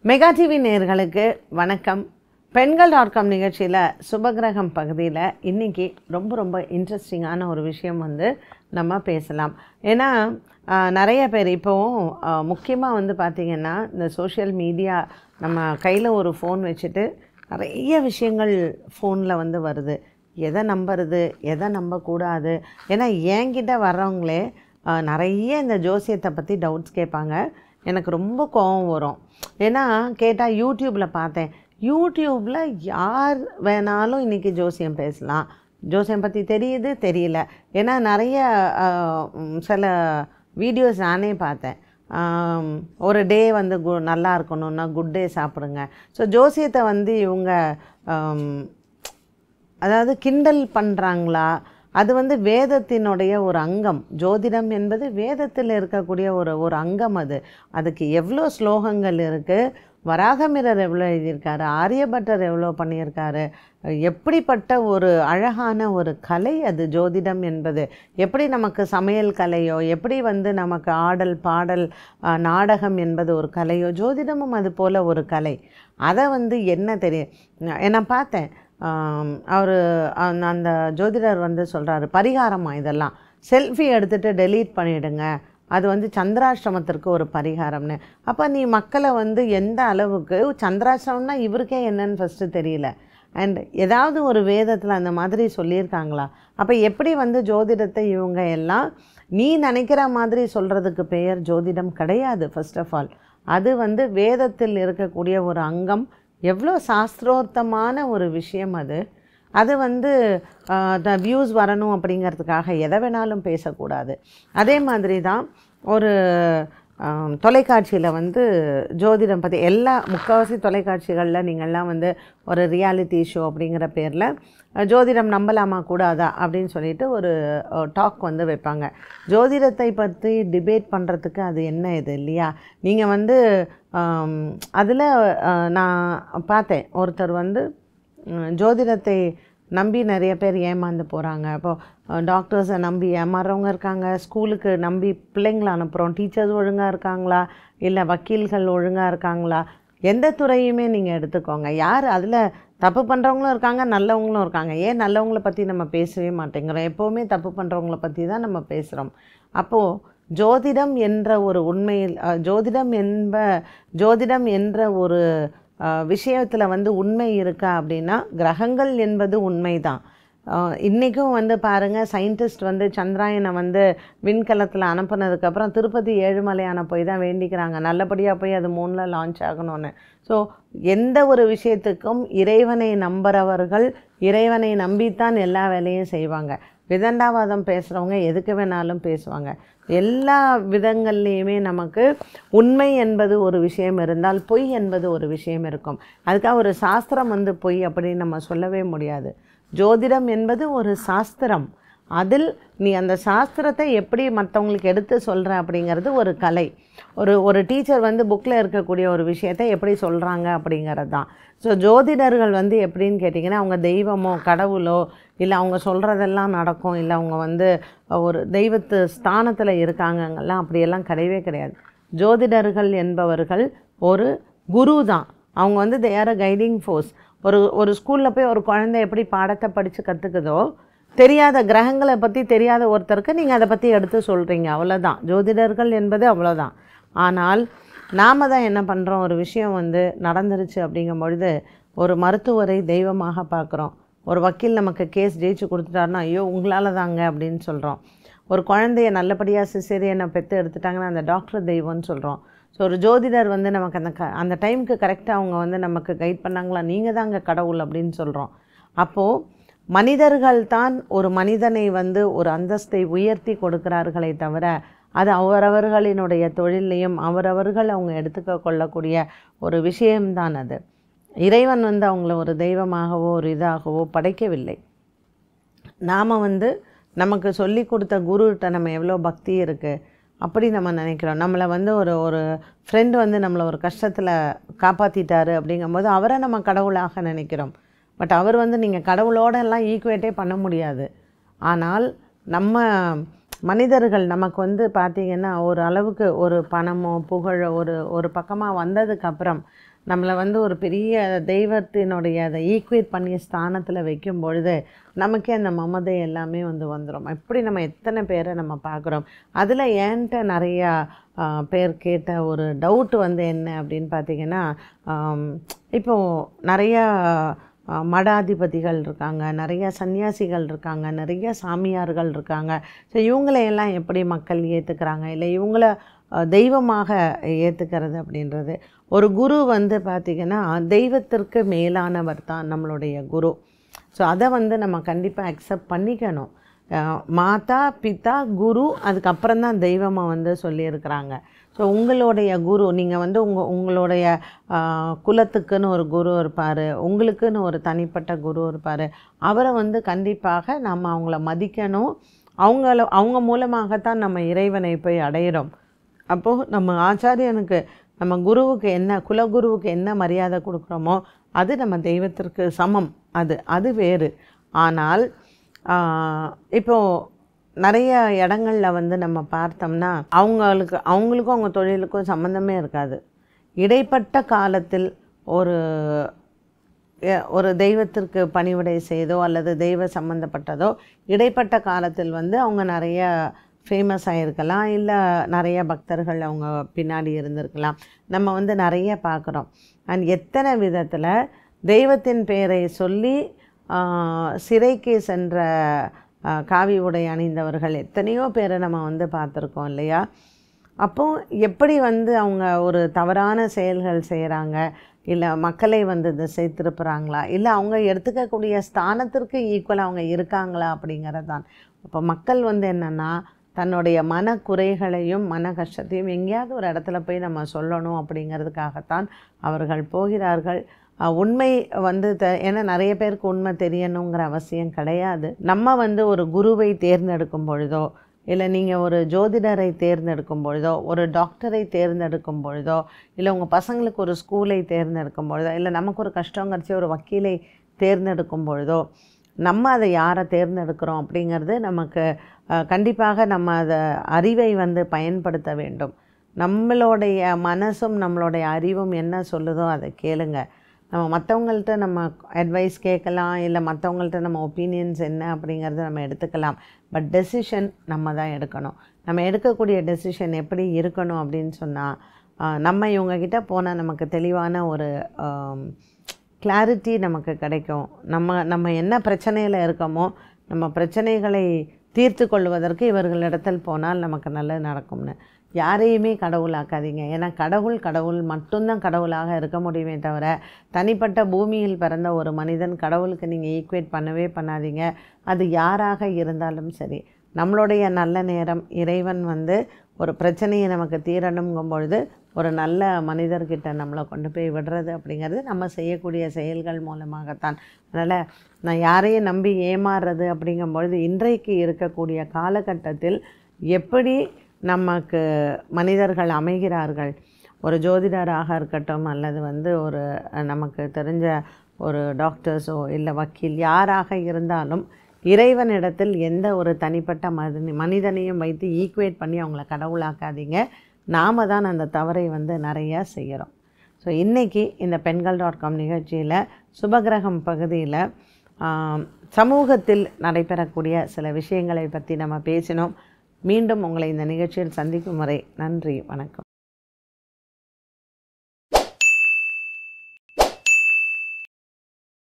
mega TV நேயர்களுக்கு வணக்கம் பெண்கள் டாட் காம் நிகழ்ச்சியில் சுபகிரகம் பகுதியில் இன்றைக்கி ரொம்ப ரொம்ப இன்ட்ரெஸ்டிங்கான ஒரு விஷயம் வந்து நம்ம பேசலாம் ஏன்னா ஆஹ், நிறைய பேர் இப்போவும் முக்கியமாக வந்து பார்த்திங்கன்னா இந்த சோஷியல் மீடியா நம்ம கையில் ஒரு ஃபோன் வச்சுட்டு நிறைய விஷயங்கள் ஃபோனில் வந்து வருது எதை நம்புறது எதை நம்பக்கூடாது ஏன்னா என்கிட்ட வர்றவங்களே ஆஹ், நிறைய இந்த ஜோசியத்தை பற்றி டவுட்ஸ் கேட்பாங்க எனக்கு ரொம்ப கோவம் வரும் ஏன்னா கேட்டால் யூடியூப்பில் பார்த்தேன் யூடியூப்பில் யார் வேணாலும் இன்றைக்கி ஜோசியம் பேசலாம் ஜோசியம் பற்றி தெரியுது தெரியல ஏன்னா நிறைய ஆஹ், ம், சில வீடியோஸ் நானே பார்த்தேன் ஆம், ஒரு டே வந்து கு நல்லா இருக்கணும்னா குட் டே சாப்பிடுங்க ஸோ ஜோசியத்தை வந்து இவங்க ஆம், அதாவது கிண்டல் பண்ணுறாங்களா அது வந்து வேதத்தினுடைய ஒரு அங்கம் ஜோதிடம் என்பது வேதத்தில் இருக்கக்கூடிய ஒரு ஒரு அங்கம் அது அதுக்கு எவ்வளோ ஸ்லோகங்கள் இருக்குது வராகமிரர் எவ்வளோ எழுதியிருக்காரு ஆரியபட்டர் எவ்வளோ பண்ணியிருக்காரு எப்படிப்பட்ட ஒரு அழகான ஒரு கலை அது ஜோதிடம் என்பது எப்படி நமக்கு சமையல் கலையோ எப்படி வந்து நமக்கு ஆடல் பாடல் ஆ, நாடகம் என்பது ஒரு கலையோ ஜோதிடமும் அது போல் ஒரு கலை அதை வந்து என்ன தெரியும் நான் பார்த்தேன் அவர் அந்த ஜோதிடர் வந்து சொல்கிறாரு பரிகாரமா இதெல்லாம் செல்ஃபி எடுத்துகிட்டு டெலீட் பண்ணிவிடுங்க அது வந்து சந்திராஷ்டிரமத்திற்கு ஒரு பரிகாரம்னு அப்போ நீ மக்களை வந்து எந்த அளவுக்கு சந்திராஷ்டிரமம்னா இவருக்கே என்னன்னு ஃபஸ்ட்டு தெரியல அண்ட் ஏதாவது ஒரு வேதத்தில் அந்த மாதிரி சொல்லியிருக்காங்களா அப்போ எப்படி வந்து ஜோதிடத்தை இவங்க எல்லாம் நீ நினைக்கிற மாதிரி சொல்கிறதுக்கு பெயர் ஜோதிடம் கிடையாது ஃபர்ஸ்ட் ஆஃப் ஆல் அது வந்து வேதத்தில் இருக்கக்கூடிய ஒரு அங்கம் எவ்வளோ சாஸ்திரோர்த்தமான ஒரு விஷயம் அது அது வந்து வியூஸ் வரணும் அப்படிங்கிறதுக்காக எதை வேணாலும் பேசக்கூடாது அதே மாதிரி தான் ஒரு தொலைக்காட்சியில் வந்து ஜோதிடம் பற்றி எல்லா முக்கால்வாசி தொலைக்காட்சிகளில் நீங்கள்லாம் வந்து ஒரு ரியாலிட்டி ஷோ அப்படிங்கிற பேரில் ஜோதிடம் நம்பலாமா கூடாதா அப்படின்னு சொல்லிட்டு ஒரு டாக் வந்து வைப்பாங்க ஜோதிடத்தை பற்றி டிபேட் பண்ணுறதுக்கு அது என்ன இது இல்லையா நீங்கள் வந்து அதில் நான் பார்த்தேன் ஒருத்தர் வந்து உம், ஜோதிடத்தை நம்பி நிறைய பேர் ஏமாந்து போகிறாங்க அப்போது டாக்டர்ஸை நம்பி ஏமாறுறவங்க இருக்காங்க ஸ்கூலுக்கு நம்பி பிள்ளைங்களை அனுப்புகிறோம் டீச்சர்ஸ் ஒழுங்காக இருக்காங்களா இல்லை வக்கீல்கள் ஒழுங்காக இருக்காங்களா எந்த துறையுமே நீங்கள் எடுத்துக்கோங்க யார் அதில் தப்பு பண்ணுறவங்களும் இருக்காங்க நல்லவங்களும் இருக்காங்க ஏன் நல்லவங்கள பற்றி நம்ம பேசவே மாட்டேங்கிறோம் எப்போவுமே தப்பு பண்ணுறவங்கள பற்றி தான் நம்ம பேசுகிறோம் அப்போது ஜோதிடம் என்ற ஒரு உண்மையில் அஹ், ஜோதிடம் என்ப ஜோதிடம் என்ற ஒரு விஷயத்தில் வந்து உண்மை இருக்கா அப்படின்னா கிரகங்கள் என்பது உண்மைதான் அஹ், இன்றைக்கும் வந்து பாருங்கள் சயின்டிஸ்ட் வந்து சந்திராயனை வந்து விண்கலத்தில் அனுப்புனதுக்கப்புறம் திருப்பதி ஏழுமலையான போய் தான் வேண்டிக்கிறாங்க நல்லபடியாக போய் அது மூணில் லான்ச் ஆகணும்னு ஸோ எந்த ஒரு விஷயத்துக்கும் இறைவனை நம்புறவர்கள் இறைவனை நம்பித்தான் எல்லா வேலையும் செய்வாங்க விதண்டாவாதம் பேசுகிறவங்க எதுக்கு வேணாலும் பேசுவாங்க எல்லா விதங்கள்லேயுமே நமக்கு உண்மை என்பது ஒரு விஷயம் இருந்தால் பொய் என்பது ஒரு விஷயம் இருக்கும் அதுக்காக ஒரு சாஸ்திரம் வந்து பொய் அப்படின்னு நம்ம சொல்லவே முடியாது ஜோதிடம் என்பது ஒரு சாஸ்திரம் அதில் நீ அந்த சாஸ்திரத்தை எப்படி மற்றவங்களுக்கு எடுத்து சொல்கிற அப்படிங்கிறது ஒரு கலை ஒரு ஒரு டீச்சர் வந்து புக்கில் இருக்கக்கூடிய ஒரு விஷயத்தை எப்படி சொல்கிறாங்க அப்படிங்கிறது தான் ஸோ ஜோதிடர்கள் வந்து எப்படின்னு கேட்டிங்கன்னா அவங்க தெய்வமோ கடவுளோ இல்லை அவங்க சொல்கிறதெல்லாம் நடக்கும் இல்லை அவங்க வந்து ஒரு தெய்வத்து ஸ்தானத்தில் இருக்காங்கங்கெல்லாம் அப்படியெல்லாம் கிடையவே கிடையாது ஜோதிடர்கள் என்பவர்கள் ஒரு குரு தான் அவங்க வந்து தேர் கைடிங் ஃபோர்ஸ் ஒரு ஒரு ஸ்கூலில் போய் ஒரு குழந்தை எப்படி பாடத்தை படித்து கற்றுக்குதோ தெரியாத கிரகங்களை பற்றி தெரியாத ஒருத்தருக்கு நீங்கள் அதை பற்றி எடுத்து சொல்கிறீங்க அவ்வளோதான் ஜோதிடர்கள் என்பது அவ்வளோதான் ஆனால் நாம் தான் என்ன பண்ணுறோம் ஒரு விஷயம் வந்து நடந்துருச்சு அப்படிங்கும் பொழுது ஒரு மருத்துவரை தெய்வமாக பார்க்குறோம் ஒரு வக்கீல் நமக்கு கேஸ் ஜெயிச்சு கொடுத்துட்டாருன்னா ஐயோ உங்களால் தாங்க அப்படின்னு சொல்கிறோம் ஒரு குழந்தைய நல்லபடியாக சிசேரியனை பெற்று எடுத்துட்டாங்கன்னா அந்த டாக்டர் தெய்வம்னு சொல்கிறோம் ஸோ ஒரு ஜோதிடர் வந்து நமக்கு அந்த க அந்த டைமுக்கு கரெக்டாக அவங்க வந்து நமக்கு கைட் பண்ணாங்களா நீங்கள் தாங்க கடவுள் அப்படின்னு சொல்கிறோம் அப்போது மனிதர்கள் தான் ஒரு மனிதனை வந்து ஒரு அந்தஸ்தை உயர்த்தி கொடுக்கிறார்களே தவிர அது அவரவர்களினுடைய தொழிலையும் அவரவர்கள் அவங்க எடுத்துக்க கொள்ளக்கூடிய ஒரு விஷயம்தான் அது இறைவன் வந்து அவங்கள ஒரு தெய்வமாகவோ ஒரு இதாகவோ படைக்கவில்லை நாம் வந்து நமக்கு சொல்லி கொடுத்த குருகிட்ட நம்ம எவ்வளோ பக்தி இருக்குது அப்படி நம்ம நினைக்கிறோம் நம்மளை வந்து ஒரு ஒரு ஃப்ரெண்டு வந்து நம்மளை ஒரு கஷ்டத்தில் காப்பாற்றிட்டாரு அப்படிங்கும்போது அவரை நம்ம கடவுளாக நினைக்கிறோம் பட் அவர் வந்து நீங்கள் கடவுளோட எல்லாம் ஈக்குவேட்டே பண்ண முடியாது ஆனால் நம்ம மனிதர்கள் நமக்கு வந்து பார்த்திங்கன்னா ஒரு அளவுக்கு ஒரு பணமோ புகழோ ஒரு ஒரு பக்கமாக வந்ததுக்கப்புறம் நம்மளை வந்து ஒரு பெரிய தெய்வத்தினுடைய அதை ஈக்குவேட் பண்ணி ஸ்தானத்தில் வைக்கும் பொழுது நமக்கே அந்த மமதை எல்லாமே வந்து வந்துடும் எப்படி நம்ம எத்தனை பேரை நம்ம பார்க்குறோம் அதில் ஏன்ட்ட நிறையா ஆ, பேர் கேட்ட ஒரு டவுட் வந்து என்ன அப்படின்னு பார்த்தீங்கன்னா ஆம், இப்போ நிறையா ஆ, மடாதிபதிகள் இருக்காங்க நிறைய சன்னியாசிகள் இருக்காங்க நிறைய சாமியார்கள் இருக்காங்க ஸோ இவங்களையெல்லாம் எப்படி மக்கள் ஏற்றுக்கிறாங்க இல்லை இவங்கள ஆ, தெய்வமாக ஏற்றுக்கிறது அப்படின்றது ஒரு குரு வந்து பார்த்திங்கன்னா தெய்வத்திற்கு மேலானவர் தான் நம்மளுடைய குரு ஸோ அதை வந்து நம்ம கண்டிப்பாக அக்செப்ட் பண்ணிக்கணும் அஹ் மாதா பிதா குரு அதுக்கப்புறம் தான் தெய்வமாக வந்து சொல்லியிருக்கிறாங்க ஸோ உங்களுடைய குரு நீங்கள் வந்து உங்கள் உங்களுடைய ஆஹ், குலத்துக்குன்னு ஒரு குரு இருப்பார் உங்களுக்குன்னு ஒரு தனிப்பட்ட குரு இருப்பார் அவரை வந்து கண்டிப்பாக நம்ம அவங்கள மதிக்கணும் அவங்கள அவங்க மூலமாகத்தான் நம்ம இறைவனை போய் அடையிறோம் அப்போது நம்ம ஆச்சாரியனுக்கு நம்ம குருவுக்கு என்ன குலகுருவுக்கு என்ன மரியாதை கொடுக்குறோமோ அது நம்ம தெய்வத்திற்கு சமம் அது அது வேறு ஆனால் ஆஹ், இப்போ நிறைய இடங்கள்ல வந்து நம்ம பார்த்தோம்னா அவங்களுக்கு அவங்களுக்கும் அவங்க தொழிலுக்கும் சம்மந்தமே இருக்காது இடைப்பட்ட காலத்தில் ஒரு எ- ஒரு தெய்வத்திற்கு பணிவிடை செய்தோ அல்லது தெய்வ சம்மந்தப்பட்டதோ இடைப்பட்ட காலத்தில் வந்து அவங்க நிறைய ஃபேமஸ் ஆகிருக்கலாம் இல்லை நிறைய பக்தர்கள் அவங்க பின்னாடி இருந்திருக்கலாம் நம்ம வந்து நிறைய பார்க்குறோம் அண்ட் எத்தனை விதத்தில் தெய்வத்தின் பெயரை சொல்லி ஆஹ், சிறைக்கு சென்ற ஆஹ், காவி உடை அணிந்தவர்கள் எத்தனையோ பேரை நம்ம வந்து பார்த்துருக்கோம் இல்லையா அப்போ எப்படி வந்து அவங்க ஒரு தவறான செயல்கள் செய்கிறாங்க இல்லை மக்களை வந்து திசை திருப்புறாங்களா இல்லை அவங்க எடுத்துக்கக்கூடிய ஸ்தானத்திற்கு ஈக்குவலாக அவங்க இருக்காங்களா அப்படிங்கிறது தான் அப்போ மக்கள் வந்து என்னென்னா தன்னுடைய மன குறைகளையும் மன கஷ்டத்தையும் எங்கேயாவது ஒரு இடத்துல போய் நம்ம சொல்லணும் அப்படிங்கிறதுக்காகத்தான் அவர்கள் போகிறார்கள் அஹ் உண்மை வந்து த ஏன்னா நிறைய பேருக்கு உண்மை தெரியணுங்கிற அவசியம் கிடையாது நம்ம வந்து ஒரு குருவை தேர்ந்தெடுக்கும் பொழுதோ இல்லை நீங்கள் ஒரு ஜோதிடரை தேர்ந்தெடுக்கும் பொழுதோ ஒரு டாக்டரை தேர்ந்தெடுக்கும் பொழுதோ இல்லை உங்கள் பசங்களுக்கு ஒரு ஸ்கூலை தேர்ந்தெடுக்கும் பொழுதோ இல்லை நமக்கு ஒரு கஷ்டம் கிடச்சி ஒரு வக்கீலை தேர்ந்தெடுக்கும் பொழுதோ நம்ம அதை யாரை தேர்ந்தெடுக்கிறோம் அப்படிங்கிறது நமக்கு அஹ், கண்டிப்பாக நம்ம அதை அறிவை வந்து பயன்படுத்த வேண்டும் நம்மளுடைய மனசும் நம்மளுடைய அறிவும் என்ன சொல்லுதோ அதை கேளுங்க நம்ம மற்றவங்கள்ட்ட நம்ம அட்வைஸ் கேட்கலாம் இல்லை மற்றவங்கள்ட்ட நம்ம ஒப்பீனியன்ஸ் என்ன அப்படிங்கிறத நம்ம எடுத்துக்கலாம் பட் டெசிஷன் நம்ம தான் எடுக்கணும் நம்ம எடுக்கக்கூடிய டெசிஷன் எப்படி இருக்கணும் அப்படின்னு சொன்னால் நம்ம இவங்கக்கிட்ட போனால் நமக்கு தெளிவான ஒரு கிளாரிட்டி நமக்கு கிடைக்கும் நம்ம நம்ம என்ன பிரச்சனையில் இருக்கோமோ நம்ம பிரச்சனைகளை தீர்த்து கொள்வதற்கு இவர்களிடத்தில் போனால் நமக்கு நல்லது நடக்கும்னு யாரையுமே கடவுளாக்காதீங்க ஏன்னா கடவுள் கடவுள் மட்டும்தான் கடவுளாக இருக்க முடியுமே தவிர தனிப்பட்ட பூமியில் பிறந்த ஒரு மனிதன் கடவுளுக்கு நீங்கள் ஈக்குவேட் பண்ணவே பண்ணாதீங்க அது யாராக இருந்தாலும் சரி நம்மளுடைய நல்ல நேரம் இறைவன் வந்து ஒரு பிரச்சனையை நமக்கு தீரணுங்கும் பொழுது ஒரு நல்ல மனிதர்கிட்ட நம்மளை கொண்டு போய் விடுறது அப்படிங்கிறது நம்ம செய்யக்கூடிய செயல்கள் மூலமாகத்தான் அதனால் நான் யாரையும் நம்பி ஏமாறுறது அப்படிங்கும் பொழுது இன்றைக்கு இருக்கக்கூடிய காலகட்டத்தில் எப்படி நமக்கு மனிதர்கள் அமைகிறார்கள் ஒரு ஜோதிடராக இருக்கட்டும் அல்லது வந்து ஒரு அஹ், நமக்கு தெரிஞ்ச ஒரு டாக்டர்ஸோ இல்லை வக்கீல் யாராக இருந்தாலும் இறைவனிடத்தில் எந்த ஒரு தனிப்பட்ட மனித மனிதனையும் வைத்து ஈக்குவேட் பண்ணி அவங்கள கடவுளாக்காதீங்க நாம தான் அந்த தவறை வந்து நிறையா செய்கிறோம் ஸோ இன்றைக்கி இந்த பெண்கள் டாட் காம் நிகழ்ச்சியில் சுபகிரகம் பகுதியில் ஆம், சமூகத்தில் நடைபெறக்கூடிய சில விஷயங்களை பற்றி நம்ம பேசினோம் மீண்டும் உங்களை இந்த நிகழ்ச்சியில் சந்திக்கும் வரை நன்றி வணக்கம்